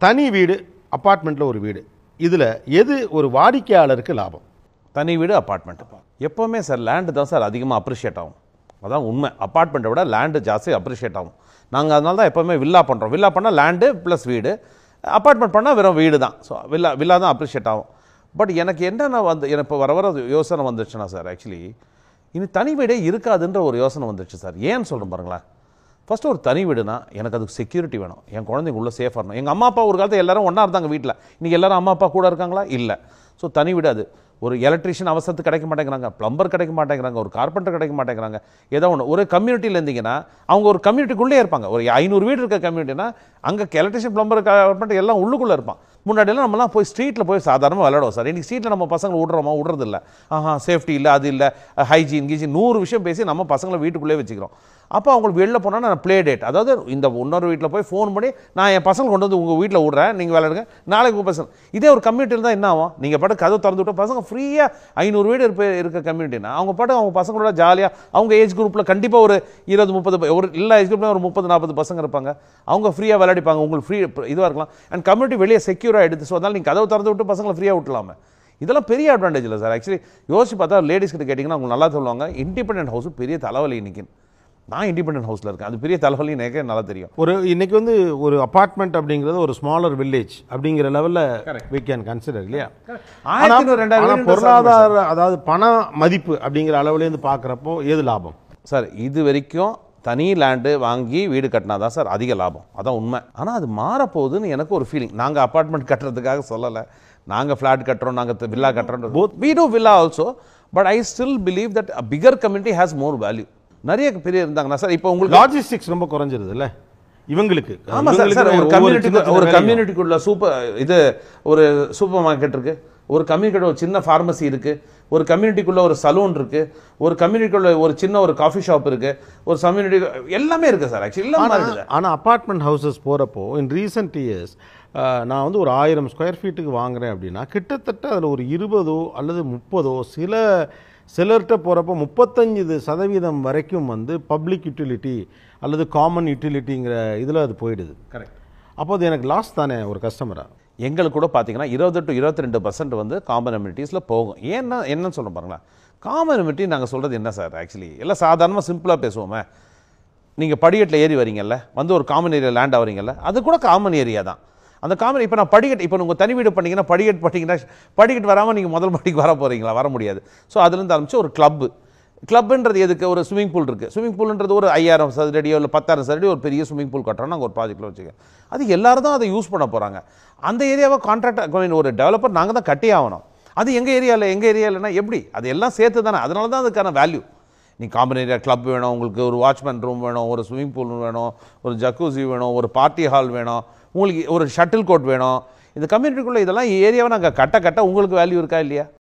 தனி வீடு அப்பார்ட்மெண்ட்டில் ஒரு வீடு இதில் எது ஒரு வாடிக்கையாளருக்கு லாபம் தனி வீடு அப்பார்ட்மெண்ட் எப்போவுமே சார் லேண்டு தான் சார் அதிகமாக அப்ரிஷியேட் ஆகும் அதான் உண்மை அப்பார்ட்மெண்ட்டை விட லேண்டு ஜாஸ்தி அப்ரிஷியேட் ஆகும் நாங்கள் அதனால தான் எப்போவுமே வில்லா பண்ணுறோம் வில்லா பண்ணால் லேண்டு ப்ளஸ் வீடு அப்பார்ட்மெண்ட் பண்ணால் வெறும் வீடு தான் ஸோ வில்லா வில்லா தான் அப்ரிஷியேட் ஆகும் பட் எனக்கு என்னென்ன வந்து எனக்கு இப்போ வர வர யோசனை வந்துச்சுன்னா சார் ஆக்சுவலி இனி தனி வீடே இருக்காதுன்ற ஒரு யோசனை வந்துச்சு சார் ஏன்னு சொல்கிறேன் பாருங்களேன் ஃபஸ்ட்டு ஒரு தனி வீடுனா எனக்கு அதுக்கு செக்யூரிட்டி வேணும் என் குழந்தைங்க உள்ள சேஃபாக இருக்கணும் எங்கள் அம்மா அப்பா ஒரு காலத்தில் எல்லாரும் ஒன்றா இருந்தாங்க வீட்டில் இன்றைக்கி எல்லாரும் அம்மா அப்பா கூட இருக்காங்களா இல்லை ஸோ தனி வீடு அது ஒரு எலக்ட்ரிஷியன் அவசரத்துக்கு கிடைக்க மாட்டேங்கிறாங்க ப்ளம்பர் கிடைக்க மாட்டேங்கிறாங்க ஒரு கார்பெண்டர் கிடைக்க மாட்டேங்கிறாங்க ஏதோ ஒன்று ஒரு கம்யூனிட்டியில் இருந்தீங்கன்னா அவங்க ஒரு கம்யூனிட்டிக்குள்ளே இருப்பாங்க ஒரு ஐநூறு வீடு இருக்க கம்யூனிட்டினா அங்கே எலக்ட்ரிஷியன் ப்ளம்பர் கார்பெண்டர் எல்லாம் உள்ளுக்குள்ளே இருப்பான் முன்னாடியெல்லாம் நம்மலாம் போய் ஸ்ட்ரீட்டில் போய் சாதாரணமாக விளையாடுவோம் சார் இன்றைக்கி ஸ்ட்ரீட்டில் நம்ம பசங்களை விடுறோமா விடுறதில்ல ஆஹா சேஃப்டி இல்லை அது இல்லை ஹைஜீன் கீஜின் நூறு விஷயம் பேசி நம்ம பசங்களை வீட்டுக்குள்ளே வச்சுக்கிறோம் அப்போ அவங்களுக்கு வெளில போனால் நான் ப்ளே டேட் அதாவது இந்த இன்னொரு வீட்டில் போய் ஃபோன் பண்ணி நான் என் பசங்க கொண்டு வந்து உங்கள் வீட்டில் விடுறேன் நீங்கள் விளையாடுங்க நாளைக்கு உங்கள் பசங்க இதே ஒரு கம்யூனிட்டி இருந்தால் என்ன ஆகும் நீங்கள் பாட்டு கதவு திறந்து விட்டு பசங்க ஃப்ரீயாக ஐநூறு வீடு இருப்ப இருக்க கம்யூனிட்டினா அவங்க பாட்டு அவங்க பசங்களோட ஜாலியாக அவங்க ஏஜ் குரூப்பில் கண்டிப்பாக ஒரு இருபது முப்பது ப- ஒரு எல்லா ஏஜ் குரூப்லையும் ஒரு முப்பது நாற்பது பசங்க இருப்பாங்க அவங்க ஃப்ரீயாக விளையாடிப்பாங்க உங்களுக்கு ஃப்ரீ இதுவாக இருக்கலாம் அண்ட் கம்யூனிட்டி வெளியே செக்யூராக எடுத்து ஸோ அதனால் நீங்கள் கதவு திறந்து விட்டு பசங்களை ஃப்ரீயாக விட்டுலாமே இதெல்லாம் பெரிய அட்வான்டேஜ் இல்லை சார் ஆக்சுவலி யோசிச்சு பார்த்தா லேடிஸ் கிட்ட கேட்டிங்கன்னா அவங்க நல்லா சொல்லுவாங்க இண்டிபெண்டன்ட் ஹவுஸ் பெரிய தலைவலி இன்னைக்கு நான் இண்டிபெண்டன்ட் ஹவுஸில் இருக்கேன் அது பெரிய தலைவலி எனக்கு நல்லா தெரியும் ஒரு இன்னைக்கு வந்து ஒரு அப்பார்ட்மெண்ட் அப்படிங்கிறது ஒரு ஸ்மாலர் வில்லேஜ் அப்படிங்கிற லெவலில் வி கேன் கன்சிடர் இல்லையா ஆயிரத்தி ஐநூறு, ரெண்டாயிரம் ஆனா வீடு பொருளாதார அதாவது பண மதிப்பு அப்படிங்கிற அளவுலேருந்து பார்க்குறப்போ எது லாபம் சார் இது வரைக்கும் தனி லேண்டு வாங்கி வீடு கட்டினா தான் சார் அதிக லாபம் அதான் உண்மை ஆனால் அது மாறப்போகுதுன்னு எனக்கு ஒரு ஃபீலிங் நாங்கள் அப்பார்ட்மெண்ட் கட்டுறதுக்காக சொல்லலை நாங்கள் ஃப்ளாட் கட்டுறோம் நாங்கள் வில்லா கட்டுறோம் both we do villa also but I still believe that a bigger community has more value நிறைய பெரிய இருந்தாங்கன்னா சார் இப்போ உங்களுக்கு லாஜிஸ்டிக்ஸ் ரொம்ப குறைஞ்சிருது இல்ல இவங்களுக்கு ஆமா சார் சார் ஒரு ஒவ்வொரு கம்யூனிட்டி சின்ன சின்ன ஒரு வேலையும். கம்யூனிட்டிக்குள்ள சூப்பர் இது ஒரு சூப்பர் மார்க்கெட் இருக்கு ஒரு கம்யூனிட்டியோட ஒரு சின்ன ஃபார்மசி இருக்கு ஒரு கம்யூனிட்டிக்குள்ள ஒரு சலூன் இருக்கு ஒரு கம்யூனிட்டிக்குள்ள ஒரு சின்ன ஒரு காஃபி ஷாப் இருக்கு ஒரு கம்யூனிட்டி எல்லாமே இருக்கு சார் ஆக்சுவலி எல்லாம் மாறிடுது ஆனால் அப்பார்ட்மெண்ட் ஹவுசஸ் போகிறப்போ இன் ரீசன்ட் இயர்ஸ் நான் வந்து ஒரு ஆயிரம் ஸ்கொயர் ஃபீட்டுக்கு வாங்குறேன் அப்படின்னா கிட்டத்தட்ட அதில் ஒரு இருபதோ அல்லது முப்பதோ சில சிலர்கிட்ட போகிறப்போ முப்பத்தஞ்சு சதவீதம் வரைக்கும் வந்து பப்ளிக் யூட்டிலிட்டி அல்லது காமன் யூட்டிலிட்டிங்கிற இதில் அது போயிடுது கரெக்ட் அப்போ அது எனக்கு லாஸ் தானே ஒரு கஸ்டமரா எங்களுக்கு கூட பார்த்தீங்கன்னா இருபது டு இருபத்தி ரெண்டு பர்சன்ட் வந்து காமன் அம்யூனிட்டிஸில் போகும் ஏன்னா என்னன்னு சொல்ல பாருங்களேன் காமன் அம்யூனிட்டி நாங்கள் சொல்கிறது என்ன சார் ஆக்சுவலி எல்லாம் சாதாரணமாக சிம்பிளாக பேசுவோமே நீங்கள் படிக்கட்டில் ஏறி வரீங்கல்ல வந்து ஒரு காமன் ஏரியா லேண்ட் ஆகிறீங்கல்ல அது கூட காமன் ஏரியா தான் அந்த காமன் இப்போ நான் படிக்கட்டு இப்போ உங்கள் தனி வீடு பண்ணீங்கன்னா படிக்கட்டு பண்ணீங்கன்னா படிக்கட்டு வராமல் நீங்கள் முதல் மாடிக்கு வர போகிறீங்களா வர முடியாது ஸோ அதுலேருந்து ஆரம்பிச்சு ஒரு கிளப்பு கிளப்புன்றது எதுக்கு ஒரு ஸ்விமிங் பூல் இருக்குது ஸ்விமிங் பூல்ன்றது ஒரு ஐயாயிரம் சதுரடியோ இல்லை பத்தாயிரம் சதுரடி ஒரு பெரிய ஸ்விமிங் பூல் கட்டுறோம் நாங்கள் ஒரு ப்ராஜெக்ட்டில் வச்சுக்க அது எல்லாரும் தான் அதை யூஸ் பண்ண போகிறாங்க அந்த ஏரியாவை கான்ட்ராக்ட் ஒரு டெவலப்பர் நாங்கள் தான் கட்டி ஆகணும் அது எங்கள் ஏரியாவில் எங்கள் ஏரியாவில்னா எப்படி அது எல்லாம் சேர்த்து தானே அதனால தான் அதுக்கான வேல்யூ நீ காமன் ஏரியா கிளப் வேணும் உங்களுக்கு ஒரு வாட்ச்மேன் ரூம் வேணும் ஒரு ஸ்விமிங் பூல் வேணும் ஒரு ஜக்கூசி வேணும் ஒரு பார்ட்டி ஹால் வேணும் உங்களுக்கு ஒரு ஷட்டில் கோட் வேணும் இந்த கம்யூனிட்டிக்குள்ளே இதெல்லாம் ஏரியாவை நாங்கள் கட்ட கட்ட உங்களுக்கு வேல்யூ இருக்கா இல்லையா